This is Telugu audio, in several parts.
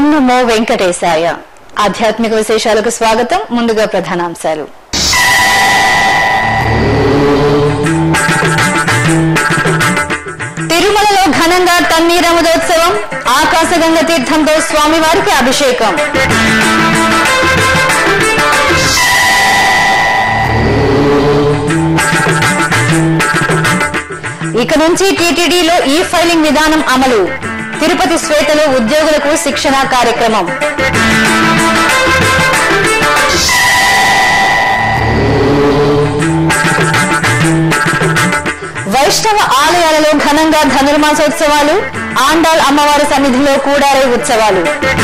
నమో వెంకటేశాయ ఆధ్యాత్మిక విశేషాలకు స్వాగతం ముందుగా ప్రధానాంశాలు తిరుమలలో ఘనంగా తన్నీరముదోత్సవం ఆకాశగంగ తీర్థంతో స్వామివారికి అభిషేకం ఇక నుంచి టీటీడీలో ఈ ఫైలింగ్ విధానం అమలు తిరుపతి శ్వేతలో ఉద్యోగులకు శిక్షణ కార్యక్రమం వైష్ణవ ఆలయాలలో ఘనంగా ధనుర్మాసోత్సవాలు ఆండాల్ అమ్మవారి సన్నిధిలో కూడారే ఉత్సవాలు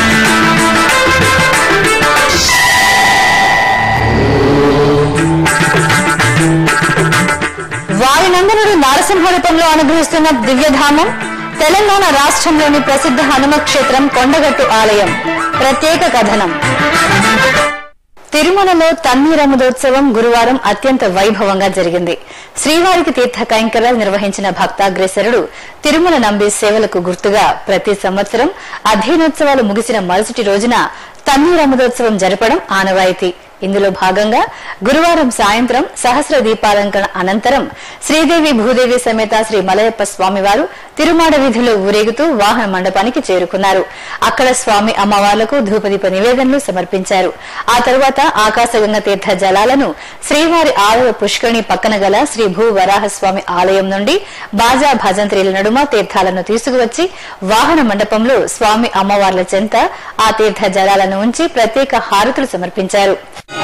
వాయునందనుడు నారసింహరూపంలో అనుగ్రహిస్తున్న దివ్యధామం తెలంగాణ రాష్ట్రంలోని ప్రసిద్ధ హనుమ క్షేత్రం కొండగట్టు ఆలయం ప్రత్యేక కథనం తిరుమలలో తన్నీరముదోత్సవం గురువారం అత్యంత వైభవంగా జరిగింది శ్రీవారికి తీర్థ కైంకర్యాలు నిర్వహించిన భక్తాగ్రేసరుడు తిరుమల నంబి సేవలకు గుర్తుగా ప్రతి సంవత్సరం అధ్యయనోత్సవాలు ముగిసిన మరుసటి రోజున తన్నీరముదోత్సవం జరపడం ఆనవాయితీ ఇందులో భాగంగా గురువారం సాయంత్రం సహస్ర దీపాలంకరణ అనంతరం శ్రీదేవి భూదేవి సమేత శ్రీ మలయప్ప స్వామివారు తిరుమాడ వీధిలో ఊరేగుతూ వాహన మండపానికి చేరుకున్నారు అక్కడ స్వామి అమ్మవార్లకు ధూపదీప నివేదనలు సమర్పించారు ఆ తరువాత ఆకాశగంగ తీర్థ జలాలను శ్రీవారి ఆలయ పుష్కరిణి పక్కన గల శ్రీ భూ వరాహస్వామి ఆలయం నుండి బాజా భజంత్రీల నడుమ తీర్థాలను తీసుకువచ్చి వాహన మండపంలో స్వామి అమ్మవార్ల చెంత ఆ తీర్థ జలాలను ఉంచి ప్రత్యేక హారతులు సమర్పించారు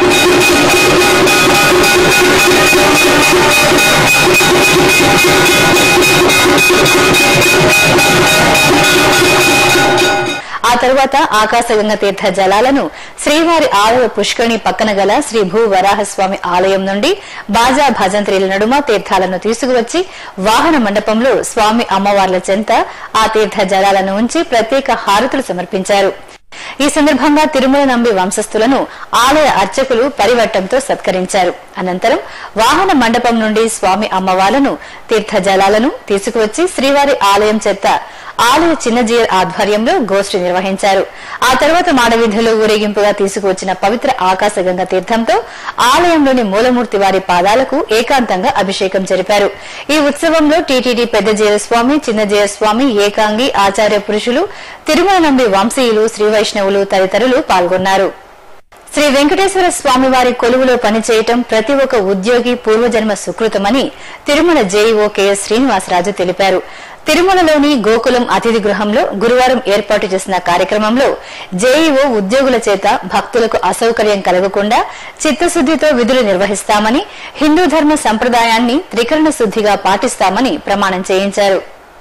ఆ తరువాత ఆకాశగంగ తీర్థ జలాలను శ్రీవారి ఆలయ పుష్కరిణి పక్కన గల శ్రీ భూ వరాహస్వామి ఆలయం నుండి బాజా భజంత్రీల నడుమ తీర్థాలను తీసుకువచ్చి వాహన మండపంలో స్వామి అమ్మవార్ల చెంత ఆ తీర్థ జలాలను ఉంచి ప్రత్యేక హారతులు సమర్పించారు ఈ సందర్భంగా తిరుమల నంబి వంశస్థులను ఆలయ అర్చకులు పరివట్టంతో సత్కరించారు అనంతరం వాహన మండపం నుండి స్వామి అమ్మవార్లను తీర్థ జలాలను తీసుకువచ్చి శ్రీవారి ఆలయం చెత్త ఆలయ చిన్నజీయర్ ఆధ్వర్యంలో గోష్ఠి నిర్వహించారు ఆ తర్వాత మాడవీధిలో ఊరేగింపుగా తీసుకువచ్చిన పవిత్ర ఆకాశగంగ తీర్థంతో ఆలయంలోని మూలమూర్తి వారి పాదాలకు ఏకాంతంగా అభిషేకం జరిపారు ఈ ఉత్సవంలో టీటీడీ పెద్ద జయస్వామి చిన్న జయస్వామి ఏకాంగి ఆచార్య పురుషులు తిరుమల నంబి వంశీయులు శ్రీ వైష్ణవులు తదితరులు పాల్గొన్నారు శ్రీ వెంకటేశ్వర స్వామివారి కొలువులో పనిచేయటం ప్రతి ఒక్క ఉద్యోగి పూర్వజన్మ సుకృతమని తిరుమల జేఈఓ కెఎస్ శ్రీనివాసరాజు తెలిపారు తిరుమలలోని గోకులం అతిథి గృహంలో గురువారం ఏర్పాటు చేసిన కార్యక్రమంలో జేఈఓ ఉద్యోగుల చేత భక్తులకు అసౌకర్యం కలగకుండా చిత్తశుద్దితో విధులు నిర్వహిస్తామని హిందూ ధర్మ సంప్రదాయాన్ని త్రికరణ శుద్దిగా పాటిస్తామని ప్రమాణం చేయించారు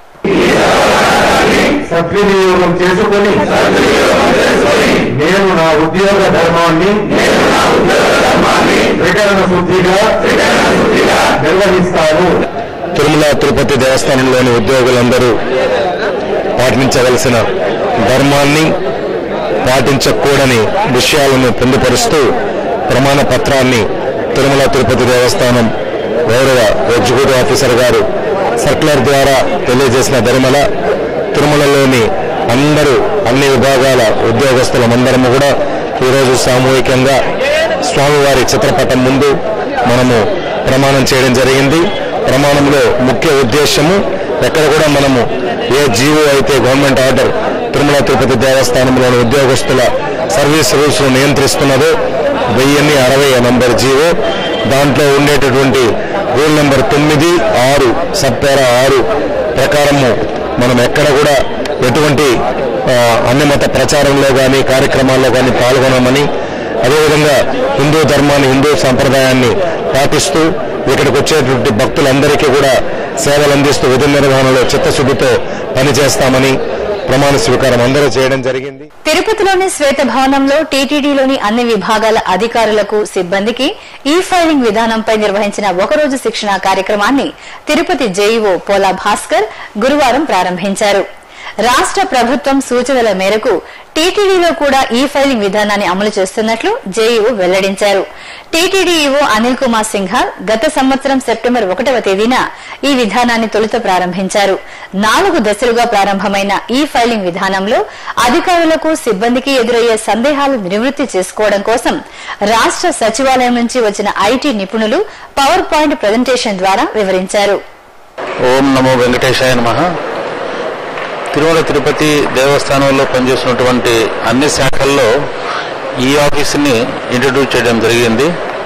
సద్వినియోగం చేసుకొని నేను నా ఉద్యోగ ధర్మాన్ని త్రికరణ శుద్ధిగా నిర్వహిస్తాను తిరుమల తిరుపతి దేవస్థానంలోని ఉద్యోగులందరూ పాటించవలసిన ధర్మాన్ని పాటించకూడని విషయాలను పొందుపరుస్తూ ప్రమాణ పత్రాన్ని తిరుమల తిరుపతి దేవస్థానం గౌరవ ఎగ్జిక్యూటివ్ ఆఫీసర్ గారు సర్క్యులర్ ద్వారా తెలియజేసిన ధర్మల తిరుమలలోని అందరూ అన్ని విభాగాల ఉద్యోగస్తులమందరము కూడా ఈరోజు సామూహికంగా స్వామివారి చిత్రపటం ముందు మనము ప్రమాణం చేయడం జరిగింది ప్రమాణంలో ముఖ్య ఉద్దేశము ఎక్కడ కూడా మనము ఏ జీవో అయితే గవర్నమెంట్ ఆర్డర్ తిరుమల తిరుపతి దేవస్థానంలోని ఉద్యోగస్తుల సర్వీస్ రూల్స్ నియంత్రిస్తున్నదో వెయ్యిన్ని అరవై నంబర్ జీవో దాంట్లో ఉండేటటువంటి రూల్ నెంబర్ తొమ్మిది ఆరు సబ్పేర ఆరు ప్రకారము మనం ఎక్కడ కూడా ఎటువంటి ఆ, అన్యమత ప్రచారంలో కానీ కార్యక్రమాల్లో కానీ పాల్గొనమని అదేవిధంగా హిందూ ధర్మాన్ని హిందూ సంప్రదాయాన్ని పాటిస్తూ ఇక్కడికి వచ్చేటువంటి భక్తులందరికీ కూడా సేవలు అందిస్తూ విధి నిర్వహణలో చిత్తశుద్ధితో పనిచేస్తామని ప్రమాణ స్వీకారం అందరూ చేయడం జరిగింది తిరుపతిలోని శ్వేత భవనంలో టీటీడీలోని అన్ని విభాగాల అధికారులకు సిబ్బందికి ఈ ఫైలింగ్ విధానంపై నిర్వహించిన ఒకరోజు శిక్షణ కార్యక్రమాన్ని తిరుపతి జేఈఓ పోలా భాస్కర్ గురువారం ప్రారంభించారు రాష్ట్ర ప్రభుత్వం సూచనల మేరకు టీటీడీలో కూడా ఈ ఫైలింగ్ విధానాన్ని అమలు చేస్తున్నట్లు జేఈఓ వెల్లడించారు టీటీడీఈఓ అనిల్ కుమార్ సింఘాల్ గత సంవత్సరం సెప్టెంబర్ ఒకటవ తేదీన ఈ విధానాన్ని తొలుత ప్రారంభించారు నాలుగు దశలుగా ప్రారంభమైన ఈ ఫైలింగ్ విధానంలో అధికారులకు సిబ్బందికి ఎదురయ్యే సందేహాలు నివృత్తి చేసుకోవడం కోసం రాష్ట్ర సచివాలయం నుంచి వచ్చిన ఐటీ నిపుణులు పవర్ పాయింట్ ప్రజెంటేషన్ ద్వారా వివరించారు ఓం నమో వెంకటేశాయ నమ తిరుమల తిరుపతి దేవస్థానంలో పనిచేస్తున్నటువంటి అన్ని శాఖల్లో ఈ ఆఫీస్ని ఇంట్రడ్యూస్ చేయడం జరిగింది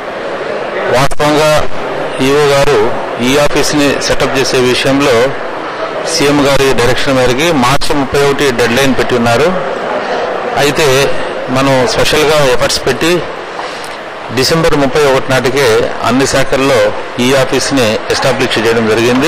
వాస్తవంగా ఈఓ గారు ఈ ఆఫీస్ని సెటప్ చేసే విషయంలో సీఎం గారి డైరెక్షన్ మేరకి మార్చి ముప్పై ఒకటి డెడ్ లైన్ పెట్టి ఉన్నారు అయితే మనం స్పెషల్గా ఎఫర్ట్స్ పెట్టి డిసెంబర్ ముప్పై ఒకటి నాటికే అన్ని శాఖల్లో ఈ ఆఫీస్ని ఎస్టాబ్లిష్ చేయడం జరిగింది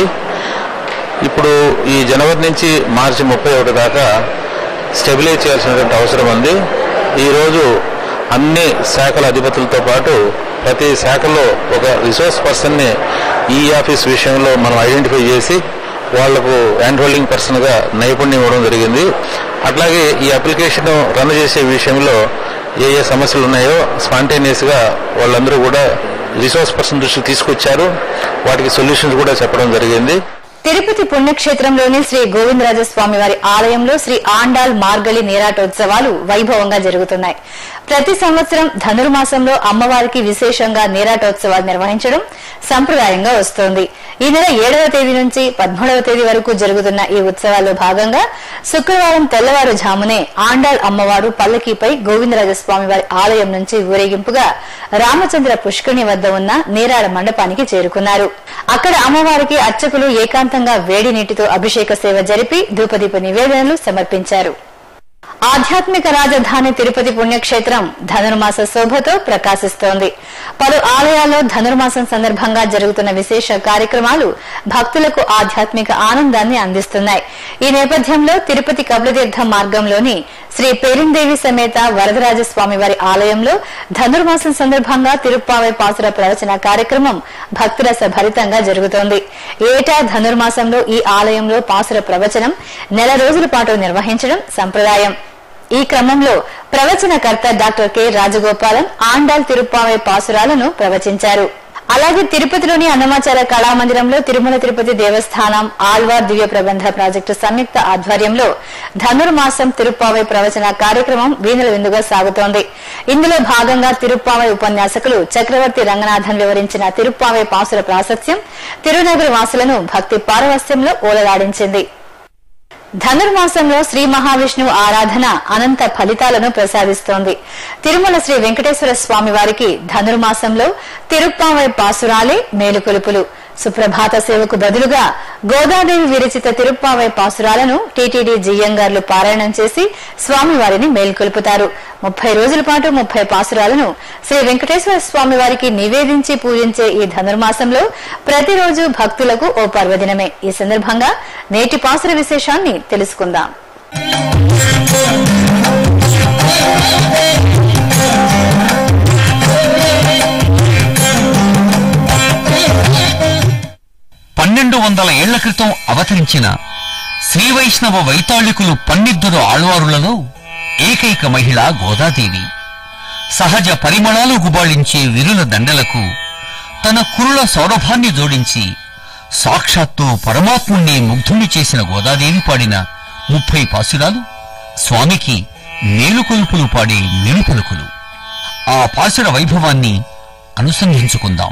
ఇప్పుడు ఈ జనవరి నుంచి మార్చి ముప్పై ఒకటి దాకా స్టెబిలైజ్ చేయాల్సినటువంటి అవసరం ఉంది ఈరోజు అన్ని శాఖల అధిపతులతో పాటు ప్రతి శాఖలో ఒక రిసోర్స్ పర్సన్ని ఈ ఆఫీస్ విషయంలో మనం ఐడెంటిఫై చేసి వాళ్లకు హ్యాండ్ హోల్డింగ్ పర్సన్గా నైపుణ్యం ఇవ్వడం జరిగింది అట్లాగే ఈ అప్లికేషన్ రన్ చేసే విషయంలో ఏ ఏ సమస్యలు ఉన్నాయో స్పాంటేనియస్గా వాళ్ళందరూ కూడా రిసోర్స్ పర్సన్ దృష్టికి తీసుకొచ్చారు వాటికి సొల్యూషన్స్ కూడా చెప్పడం జరిగింది తిరుపతి పుణ్యక్షేత్రంలోని శ్రీ గోవిందరాజస్వామి వారి ఆలయంలో శ్రీ ఆండాల్ మార్గళి నీరాటోత్సవాలు వైభవంగా జరుగుతున్నాయి ప్రతి సంవత్సరం ధనుర్మాసంలో అమ్మవారికి విశేషంగా నీరాటోత్సవాలు నిర్వహించడం సంప్రదాయంగా వస్తోంది ఈ నెల ఏడవ తేదీ నుంచి పదమూడవ తేదీ వరకు జరుగుతున్న ఈ ఉత్సవాల్లో భాగంగా శుక్రవారం తెల్లవారుజామునే ఆండాల్ అమ్మవారు పల్లకీపై గోవిందరాజస్వామి వారి ఆలయం నుంచి ఊరేగింపుగా రామచంద్ర పుష్కరిణి వద్ద ఉన్న నీరాడ మండపానికి చేరుకున్నారు అక్కడ అమ్మవారికి అర్చకులు ఏకాంతంగా వేడి నీటితో అభిషేక సేవ జరిపి ధూపదీప నివేదనలు సమర్పించారు ఆధ్యాత్మిక రాజధాని తిరుపతి పుణ్యక్షేత్రం ధనుర్మాస శోభతో ప్రకాశిస్తోంది పలు ఆలయాల్లో ధనుర్మాసం సందర్భంగా జరుగుతున్న విశేష కార్యక్రమాలు భక్తులకు ఆధ్యాత్మిక ఆనందాన్ని అందిస్తున్నాయి ఈ నేపథ్యంలో తిరుపతి కపిలతీర్థ మార్గంలోని శ్రీ పేరిందేవి సమేత వరదరాజస్వామి వారి ఆలయంలో ధనుర్మాసం సందర్భంగా తిరుప్పావై పాసుర ప్రవచన కార్యక్రమం భక్తురస భరితంగా జరుగుతోంది ఏటా ధనుర్మాసంలో ఈ ఆలయంలో పాసుర ప్రవచనం నెల రోజుల పాటు నిర్వహించడం సంప్రదాయం ఈ క్రమంలో ప్రవచనకర్త డాక్టర్ కె రాజగోపాలం ఆండాల్ తిరుప్పావై పాసురాలను ప్రవచించారు అలాగే తిరుపతిలోని అన్నమాచార కళామందిరంలో తిరుమల తిరుపతి దేవస్థానం ఆల్వార్ దివ్య ప్రబంధ ప్రాజెక్టు సంయుక్త ఆధ్వర్యంలో ధనుర్మాసం తిరుప్పావై ప్రవచన కార్యక్రమం వీణుల విందుగా సాగుతోంది ఇందులో భాగంగా తిరుప్పావై ఉపన్యాసకులు చక్రవర్తి రంగనాథన్ వివరించిన తిరుప్పావై పాసుల ప్రాశస్త్యం తిరునగరి వాసులను భక్తి పారవస్యంలో ఓలలాడించింది ధనుర్మాసంలో శ్రీ మహావిష్ణువు ఆరాధన అనంత ఫలితాలను ప్రసాదిస్తోంది తిరుమల శ్రీ వెంకటేశ్వర స్వామి వారికి ధనుర్మాసంలో తిరుప్పావై పాసురాలే మేలుకొలుపులు సుప్రభాత సేవకు బదులుగా గోదాదేవి విరచిత తిరుప్పావై పాసురాలను టీటీడీ జియ్యంగార్లు పారాయణం చేసి స్వామివారిని మేల్కొల్పుతారు ముప్పై రోజుల పాటు ముప్పై పాసురాలను శ్రీ వెంకటేశ్వర స్వామి వారికి నివేదించి పూజించే ఈ ధనుర్మాసంలో ప్రతిరోజు భక్తులకు ఓ పర్వదినమే ఈ సందర్భంగా నేటి పాసుర విశేషాన్ని తెలుసుకుందాం పన్నెండు వందల ఏళ్ల క్రితం అవతరించిన శ్రీ వైష్ణవ వైతాళికులు పన్నిద్దరు ఆళ్వారులలో ఏకైక మహిళ గోదాదేవి సహజ పరిమళాలు గుబాళించే విరుల దండలకు తన కురుల సౌరభాన్ని జోడించి సాక్షాత్తు పరమాత్ముణ్ణి ముగ్ధుణ్ణి చేసిన గోదాదేవి పాడిన ముప్పై పాసురాలు స్వామికి మేలుకొలుపులు పాడే మేలుపలుకులు ఆ పాసుర వైభవాన్ని అనుసంధించుకుందాం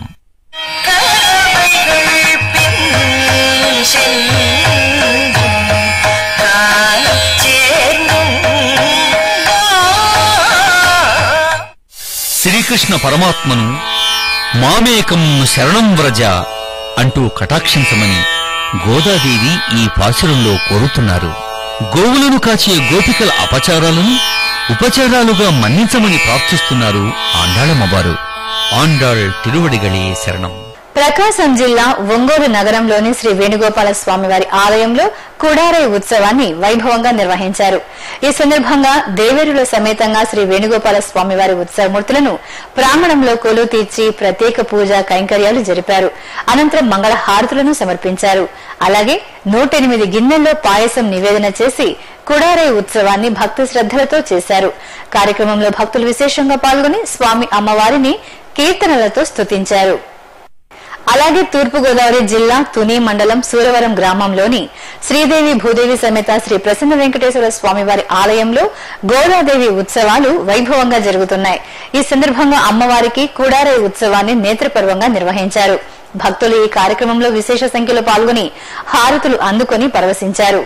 శ్రీకృష్ణ పరమాత్మను మామేకం శరణం వ్రజ అంటూ కటాక్షించమని గోదాదేవి ఈ పాశురంలో కోరుతున్నారు గోవులను కాచే గోపికల అపచారాలను ఉపచారాలుగా మన్నించమని ప్రార్థిస్తున్నారు ఆండాళమ్మవారు ఆండాళ్ తిరువడిగళే శరణం ప్రకాశం జిల్లా ఒంగోలు నగరంలోని శ్రీ వేణుగోపాల స్వామివారి ఆలయంలో కుడారై ఉత్సవాన్ని వైభవంగా నిర్వహించారు ఈ సందర్భంగా దేవేరుల సమేతంగా శ్రీ వేణుగోపాల స్వామివారి ఉత్సవమూర్తులను ప్రాంగణంలో కొలువు తీర్చి ప్రత్యేక పూజ కైంకర్యాలు జరిపారు అనంతరం మంగళ హారతులను సమర్పించారు అలాగే నూటెనిమిది గిన్నెల్లో పాయసం నివేదన చేసి కుడారై ఉత్సవాన్ని భక్తి శ్రద్దలతో చేశారు కార్యక్రమంలో భక్తులు విశేషంగా పాల్గొని స్వామి అమ్మవారిని కీర్తనలతో స్తుతించారు అలాగే తూర్పుగోదావరి జిల్లా తుని మండలం సూరవరం గ్రామంలోని శ్రీదేవి భూదేవి సమేత శ్రీ ప్రసన్న వెంకటేశ్వర స్వామివారి ఆలయంలో గోదాదేవి ఉత్సవాలు వైభవంగా జరుగుతున్నాయి ఈ సందర్భంగా అమ్మవారికి కుడారై ఉత్సవాన్ని నేత్రపర్వంగా నిర్వహించారు భక్తులు ఈ కార్యక్రమంలో విశేష సంఖ్యలో పాల్గొని హారతులు అందుకొని పరవశించారు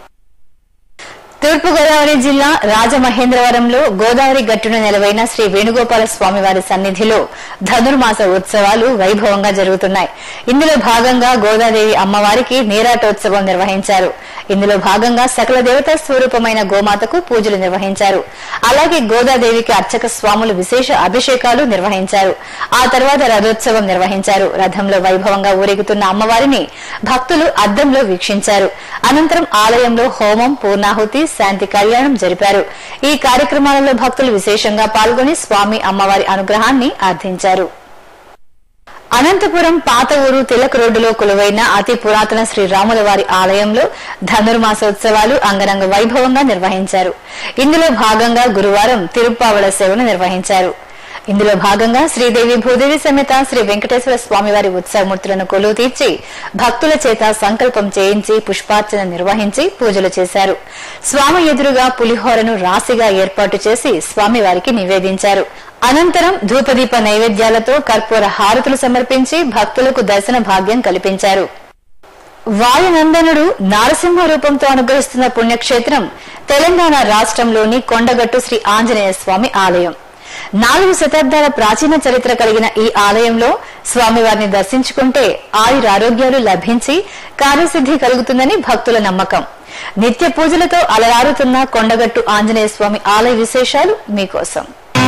తూర్పుగోదావరి జిల్లా రాజమహేంద్రవరంలో గోదావరి గట్టున నెలవైన శ్రీ వేణుగోపాల స్వామివారి సన్నిధిలో ధనుర్మాస ఉత్సవాలు వైభవంగా జరుగుతున్నాయి ఇందులో భాగంగా గోదాదేవి అమ్మవారికి నీరాటోత్సవం నిర్వహించారు ఇందులో భాగంగా సకల దేవతా స్వరూపమైన గోమాతకు పూజలు నిర్వహించారు అలాగే గోదాదేవికి అర్చక స్వాములు విశేష అభిషేకాలు నిర్వహించారు ఆ తర్వాత రథోత్సవం నిర్వహించారు రథంలో వైభవంగా ఊరేగుతున్న అమ్మవారిని భక్తులు అద్దంలో వీక్షించారు అనంతరం ఆలయంలో హోమం పూర్ణాహుతి శాంతి కళ్యాణం జరిపారు ఈ కార్యక్రమాలలో భక్తులు విశేషంగా పాల్గొని స్వామి అమ్మవారి అనుగ్రహాన్ని అర్థించారు అనంతపురం పాత ఊరు తిలక్ రోడ్డులో కొలువైన అతి పురాతన శ్రీ రాముల వారి ఆలయంలో ధనుర్మాసోత్సవాలు అంగరంగ వైభవంగా నిర్వహించారు ఇందులో భాగంగా గురువారం తిరుప్పావళ సేవను నిర్వహించారు ఇందులో భాగంగా శ్రీదేవి భూదేవి సమేత శ్రీ వెంకటేశ్వర స్వామివారి ఉత్సవమూర్తులను కొలువు తీర్చి భక్తుల చేత సంకల్పం చేయించి పుష్పార్చన నిర్వహించి పూజలు చేశారు స్వామి ఎదురుగా పులిహోరను రాశిగా ఏర్పాటు చేసి స్వామివారికి నివేదించారు అనంతరం ధూపదీప నైవేద్యాలతో కర్పూర హారతులు సమర్పించి భక్తులకు దర్శన భాగ్యం కల్పించారు వాయునందనుడు నారసింహ రూపంతో అనుగ్రహిస్తున్న పుణ్యక్షేత్రం తెలంగాణ రాష్ట్రంలోని కొండగట్టు శ్రీ ఆంజనేయ స్వామి ఆలయం నాలుగు శతాబ్దాల ప్రాచీన చరిత్ర కలిగిన ఈ ఆలయంలో స్వామివారిని దర్శించుకుంటే ఆయురారోగ్యాలు లభించి కార్యసిద్ధి కలుగుతుందని భక్తుల నమ్మకం నిత్య పూజలతో అలరారుతున్న కొండగట్టు ఆంజనేయ స్వామి ఆలయ విశేషాలు మీకోసం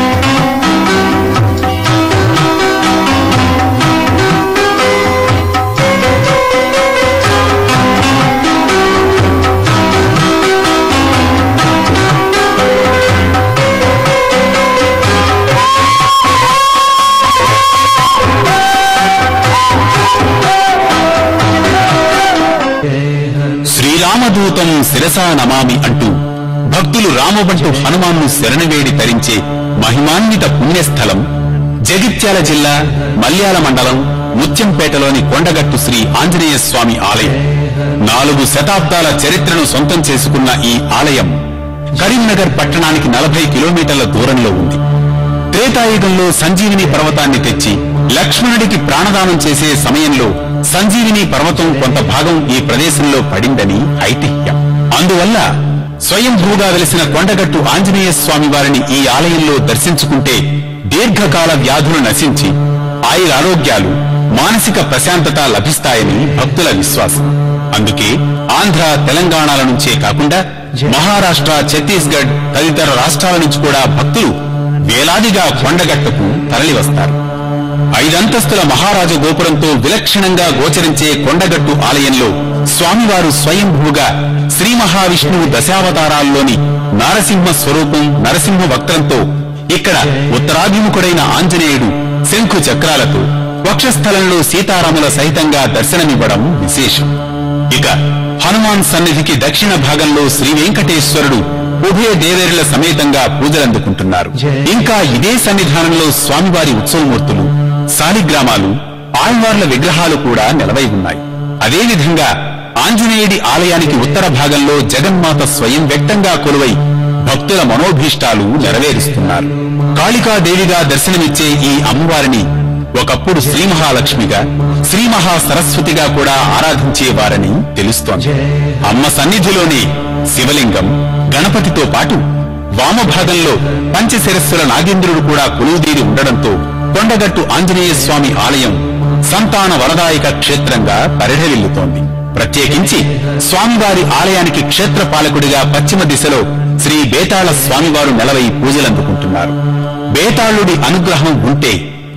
శ్రీరామదూతం శిరసా నమామి అంటూ భక్తులు రామబంటు హనుమాన్ను శరణవేడి తరించే మహిమాన్విత పుణ్యస్థలం జగిత్యాల జిల్లా మల్యాల మండలం ముత్యంపేటలోని కొండగట్టు శ్రీ ఆంజనేయ స్వామి ఆలయం నాలుగు శతాబ్దాల చరిత్రను సొంతం చేసుకున్న ఈ ఆలయం కరీంనగర్ పట్టణానికి నలభై కిలోమీటర్ల దూరంలో ఉంది త్రేతాయుగంలో సంజీవిని పర్వతాన్ని తెచ్చి లక్ష్మణుడికి ప్రాణదానం చేసే సమయంలో సంజీవిని పర్వతం కొంత భాగం ఈ ప్రదేశంలో పడిందని ఐతిహ్యం అందువల్ల స్వయంభూగా వెలిసిన కొండగట్టు ఆంజనేయ స్వామి వారిని ఈ ఆలయంలో దర్శించుకుంటే దీర్ఘకాల వ్యాధులు నశించి ఆయురారోగ్యాలు మానసిక ప్రశాంతత లభిస్తాయని భక్తుల విశ్వాసం అందుకే ఆంధ్ర తెలంగాణల నుంచే కాకుండా మహారాష్ట్ర ఛత్తీస్గఢ్ తదితర రాష్ట్రాల నుంచి కూడా భక్తులు వేలాదిగా కొండగట్టుకు తరలివస్తారు ఐదంతస్తుల మహారాజు గోపురంతో విలక్షణంగా గోచరించే కొండగట్టు ఆలయంలో స్వామివారు స్వయంభూగా శ్రీ మహావిష్ణువు దశావతారాల్లోని నారసింహ స్వరూపం నరసింహ వక్రంతో ఇక్కడ ఉత్తరాభిముఖుడైన ఆంజనేయుడు శంఖు చక్రాలతో వక్షస్థలంలో సీతారాముల సహితంగా దర్శనమివ్వడం విశేషం ఇక హనుమాన్ సన్నిధికి దక్షిణ భాగంలో శ్రీ వెంకటేశ్వరుడు ఉభయ దేవేరుల సమేతంగా పూజలందుకుంటున్నారు ఇంకా ఇదే సన్నిధానంలో స్వామివారి ఉత్సవమూర్తులు శాలిగ్రామాలు ఆళ్వార్ల విగ్రహాలు కూడా నిలవై ఉన్నాయి అదేవిధంగా ఆంజనేయుడి ఆలయానికి ఉత్తర భాగంలో జగన్మాత స్వయం వ్యక్తంగా కొలువై భక్తుల మనోభీష్టాలు నెరవేరుస్తున్నారు కాళికాదేవిగా దర్శనమిచ్చే ఈ అమ్మవారిని ఒకప్పుడు శ్రీ మహాలక్ష్మిగా శ్రీ మహా సరస్వతిగా కూడా ఆరాధించేవారని తెలుస్తోంది అమ్మ సన్నిధిలోనే శివలింగం గణపతితో పాటు వామభాగంలో పంచశిరస్సుల నాగేంద్రుడు కూడా కొలువుదీరి ఉండడంతో కొండగట్టు ఆంజనేయ స్వామి ఆలయం సంతాన వరదాయక క్షేత్రంగా పరిఢవిల్లుతోంది ప్రత్యేకించి స్వామివారి ఆలయానికి క్షేత్ర పాలకుడిగా పశ్చిమ దిశలో శ్రీ బేతాళ స్వామివారు నెలవై పూజలందుకుంటున్నారు బేతాళుడి అనుగ్రహం ఉంటే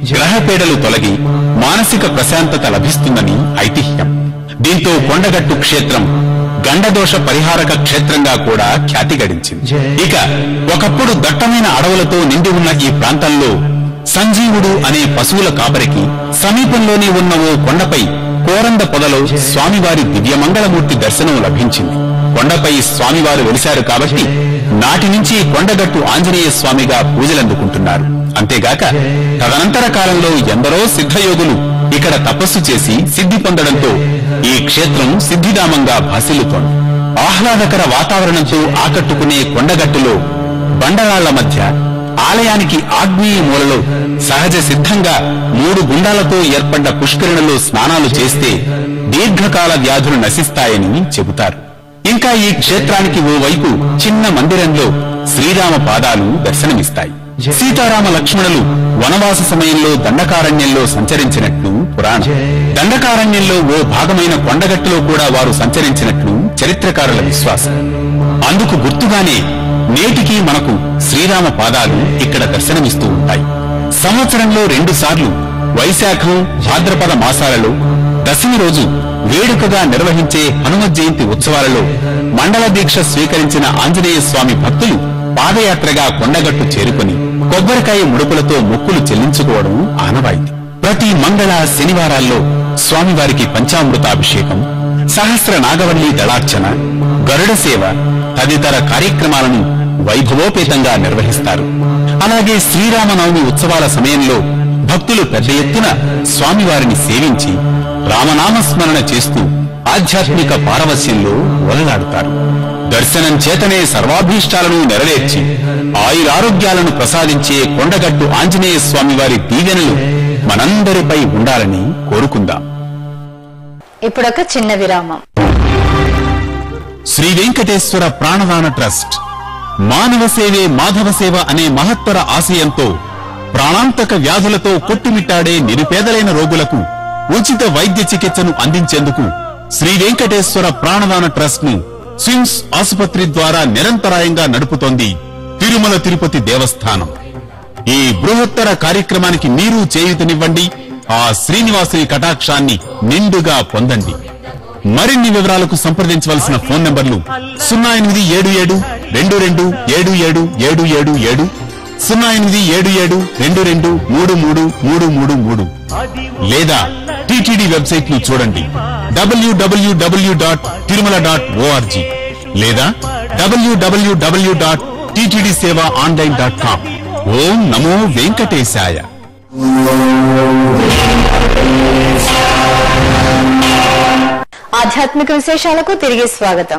గ్రహపీడలు తొలగి మానసిక ప్రశాంతత లభిస్తుందని ఐతిహ్యం దీంతో కొండగట్టు క్షేత్రం గండదోష పరిహారక క్షేత్రంగా కూడా ఖ్యాతి గడించింది ఇక ఒకప్పుడు దట్టమైన అడవులతో నిండి ఉన్న ఈ ప్రాంతంలో సంజీవుడు అనే పశువుల కాపరికి సమీపంలోనే ఉన్న ఓ కొండపై కోరంద పొదలో స్వామివారి దివ్యమంగళమూర్తి దర్శనం లభించింది కొండపై స్వామివారు వెలిశారు కాబట్టి నాటి నుంచి కొండగట్టు ఆంజనేయ స్వామిగా పూజలందుకుంటున్నారు అంతేగాక తదనంతర కాలంలో ఎందరో సిద్ధయోగులు ఇక్కడ తపస్సు చేసి సిద్ధి పొందడంతో ఈ క్షేత్రం సిద్ధిధామంగా భాసిల్లుతోంది ఆహ్లాదకర వాతావరణంతో ఆకట్టుకునే కొండగట్టులో బండరాళ్ల మధ్య ఆలయానికి ఆగ్నేయ మూలలో సహజ సిద్ధంగా మూడు గుండాలతో ఏర్పడ్డ పుష్కరిణలో స్నానాలు చేస్తే దీర్ఘకాల వ్యాధులు నశిస్తాయని చెబుతారు ఇంకా ఈ క్షేత్రానికి ఓవైపు చిన్న మందిరంలో శ్రీరామ పాదాలు దర్శనమిస్తాయి సీతారామ లక్ష్మణులు వనవాస సమయంలో దండకారణ్యంలో సంచరించినట్లు పురాణం దండకారణ్యంలో ఓ భాగమైన కొండగట్టులో కూడా వారు సంచరించినట్లు చరిత్రకారుల విశ్వాసం అందుకు గుర్తుగానే నేటికి మనకు శ్రీరామ పాదాలు ఇక్కడ దర్శనమిస్తూ ఉంటాయి సంవత్సరంలో రెండు సార్లు వైశాఖం భాద్రపద మాసాలలో దశమి రోజు వేడుకగా నిర్వహించే హనుమత్ జయంతి ఉత్సవాలలో మండల దీక్ష స్వీకరించిన ఆంజనేయ స్వామి భక్తులు పాదయాత్రగా కొండగట్టు చేరుకుని కొబ్బరికాయ ముడుపులతో మొక్కులు చెల్లించుకోవడం ఆనవాయితీ ప్రతి మంగళ శనివారాల్లో స్వామివారికి పంచామృతాభిషేకం సహస్ర నాగవల్లి దళార్చన గరుడ సేవ తదితర కార్యక్రమాలను వైభవోపేతంగా నిర్వహిస్తారు అలాగే శ్రీరామనవమి ఉత్సవాల సమయంలో భక్తులు పెద్ద ఎత్తున స్వామివారిని సేవించి రామనామస్మరణ చేస్తూ ఆధ్యాత్మిక పారవస్యంలో ఒలలాడుతారు దర్శనం చేతనే సర్వాభీష్టాలను నెరవేర్చి ఆయురారోగ్యాలను ప్రసాదించే కొండగట్టు ఆంజనేయ స్వామివారి దీవెనలు మనందరిపై ఉండాలని కోరుకుందాం ఇప్పుడొక చిన్న విరామం శ్రీ వెంకటేశ్వర ప్రాణదాన ట్రస్ట్ మానవ సేవే మాధవ సేవ అనే మహత్తర ఆశయంతో ప్రాణాంతక వ్యాధులతో కొట్టుమిట్టాడే నిరుపేదలైన రోగులకు ఉచిత వైద్య చికిత్సను అందించేందుకు శ్రీ వెంకటేశ్వర ప్రాణదాన ట్రస్ట్ ను స్విమ్స్ ఆసుపత్రి ద్వారా నిరంతరాయంగా నడుపుతోంది తిరుమల తిరుపతి దేవస్థానం ఈ బృహత్తర కార్యక్రమానికి మీరు చేయూతనివ్వండి ఆ శ్రీనివాసుని కటాక్షాన్ని నిండుగా పొందండి మరిన్ని వివరాలకు సంప్రదించవలసిన ఫోన్ నంబర్లు సున్నా ఎనిమిది ఏడు ఏడు రెండు రెండు ఏడు ఏడు ఏడు ఏడు ఏడు సున్నా ఎనిమిది ఏడు ఏడు రెండు రెండు మూడు మూడు మూడు మూడు మూడు లేదా టిటిడి వెబ్సైట్ ను చూడండి W W W dot Tirumala dot O R G లేదా W W W dot TTD seva online dot com ఓం నమో వెంకటేశాయ ఆధ్యాత్మిక విశేషాలకు తిరిగి స్వాగతం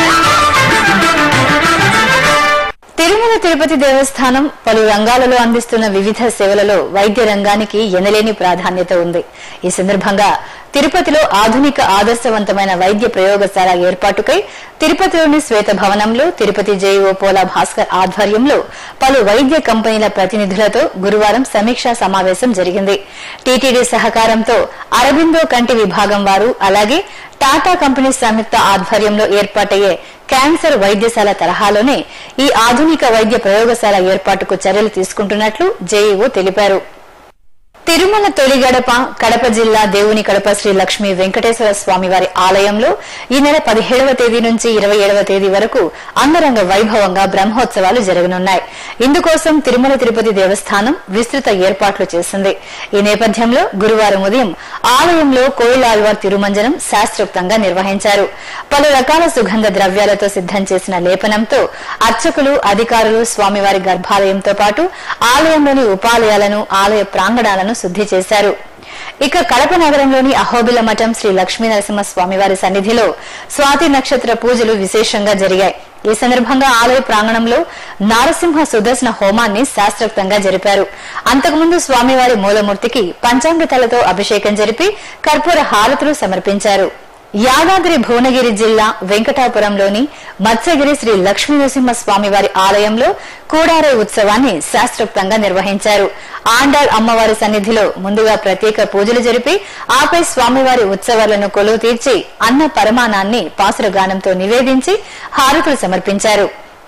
తిరుమల తిరుపతి దేవస్థానం పలు రంగాలలో అందిస్తున్న వివిధ సేవలలో వైద్య రంగానికి ఎనలేని ప్రాధాన్యత ఉంది ఈ సందర్భంగా తిరుపతిలో ఆధునిక ఆదర్శవంతమైన వైద్య ప్రయోగశాల ఏర్పాటుకై తిరుపతిలోని శ్వేత భవనంలో తిరుపతి జేఈఓ పోలా భాస్కర్ ఆధ్వర్యంలో పలు వైద్య కంపెనీల ప్రతినిధులతో గురువారం సమీక్షా సమావేశం జరిగింది టీటీడీ సహకారంతో అరబిందో కంటి విభాగం వారు అలాగే టాటా కంపెనీ సంయుక్త ఆధ్వర్యంలో ఏర్పాటయ్యే క్యాన్సర్ వైద్యశాల తరహాలోనే ఈ ఆధునిక వైద్య ప్రయోగశాల ఏర్పాటుకు చర్యలు తీసుకుంటున్నట్లు జేఈఓ తెలిపారు తిరుమల తొలి గడప కడప జిల్లా దేవుని కడప శ్రీ లక్ష్మీ వెంకటేశ్వర స్వామి వారి ఆలయంలో ఈ నెల పదిహేడవ తేదీ నుంచి ఇరవై ఏడవ తేదీ వరకు అంగరంగ వైభవంగా బ్రహ్మోత్సవాలు జరగనున్నాయి ఇందుకోసం తిరుమల తిరుపతి దేవస్థానం విస్తృత ఏర్పాట్లు చేసింది ఈ నేపథ్యంలో గురువారం ఉదయం ఆలయంలో కోయిలాల్వార్ తిరుమంజనం శాస్త్రోక్తంగా నిర్వహించారు పలు రకాల సుగంధ ద్రవ్యాలతో సిద్దం చేసిన లేపనంతో అర్చకులు అధికారులు స్వామివారి గర్భాలయంతో పాటు ఆలయంలోని ఉపాలయాలను ఆలయ ప్రాంగణాలను శుద్ధి చేశారు ఇక కడప నగరంలోని అహోబిల మఠం శ్రీ లక్ష్మీ నరసింహ స్వామివారి సన్నిధిలో స్వాతి నక్షత్ర పూజలు విశేషంగా జరిగాయి ఈ సందర్భంగా ఆలయ ప్రాంగణంలో నారసింహ సుదర్శన హోమాన్ని శాస్త్రోక్తంగా జరిపారు అంతకుముందు స్వామివారి మూలమూర్తికి పంచామృతాలతో అభిషేకం జరిపి కర్పూర హారతులు సమర్పించారు యాదాద్రి భువనగిరి జిల్లా వెంకటాపురంలోని మత్స్యగిరి శ్రీ లక్ష్మీ నరసింహ స్వామివారి ఆలయంలో కూడారే ఉత్సవాన్ని శాస్త్రోక్తంగా నిర్వహించారు ఆండాళ్ అమ్మవారి సన్నిధిలో ముందుగా ప్రత్యేక పూజలు జరిపి ఆపై స్వామివారి ఉత్సవాలను కొలువు తీర్చి అన్న పరమానాన్ని పాసుర గానంతో నివేదించి హారతులు సమర్పించారు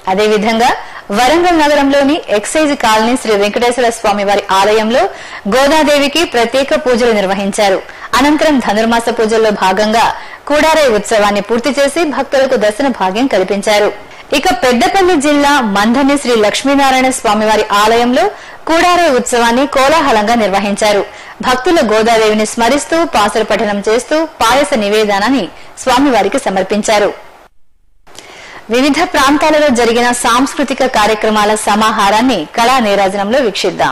అదేవిధంగా వరంగల్ నగరంలోని ఎక్సైజ్ కాలనీ శ్రీ వెంకటేశ్వర స్వామి వారి ఆలయంలో గోదాదేవికి ప్రత్యేక పూజలు నిర్వహించారు అనంతరం ధనుర్మాస పూజల్లో భాగంగా కూడారై ఉత్సవాన్ని పూర్తి చేసి భక్తులకు దర్శన భాగ్యం కల్పించారు ఇక పెద్దపల్లి జిల్లా మందని శ్రీ లక్ష్మీనారాయణ స్వామివారి ఆలయంలో కూడారై ఉత్సవాన్ని కోలాహలంగా నిర్వహించారు భక్తులు గోదాదేవిని స్మరిస్తూ పాసుర పఠనం చేస్తూ పాయస నివేదనాన్ని స్వామివారికి సమర్పించారు వివిధ ప్రాంతాలలో జరిగిన సాంస్కృతిక కార్యక్రమాల సమాహారాన్ని కళా నీరాజనంలో వీక్షిద్దాం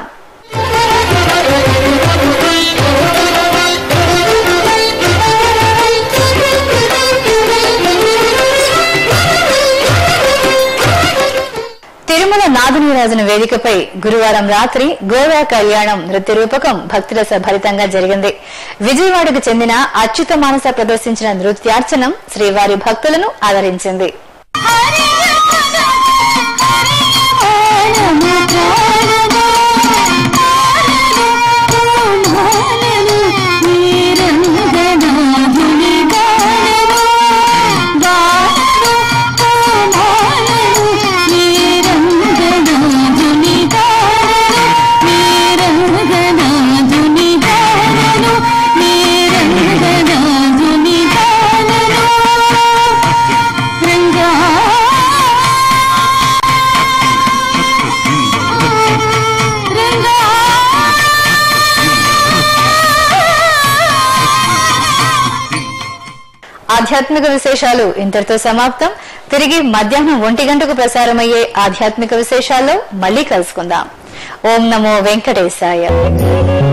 తిరుమల నాదనీరాజన వేదికపై గురువారం రాత్రి గోవా కళ్యాణం నృత్య రూపకం భక్తుల భరితంగా జరిగింది విజయవాడకు చెందిన అచ్యుత మానస ప్రదర్శించిన నృత్యార్చనం శ్రీవారి భక్తులను ఆదరించింది ఆధ్యాత్మిక విశేషాలు ఇంతటితో సమాప్తం తిరిగి మధ్యాహ్నం ఒంటి గంటకు ప్రసారమయ్యే ఆధ్యాత్మిక విశేషాల్లో మళ్ళీ కలుసుకుందాం ఓం నమో వెంకటేశాయ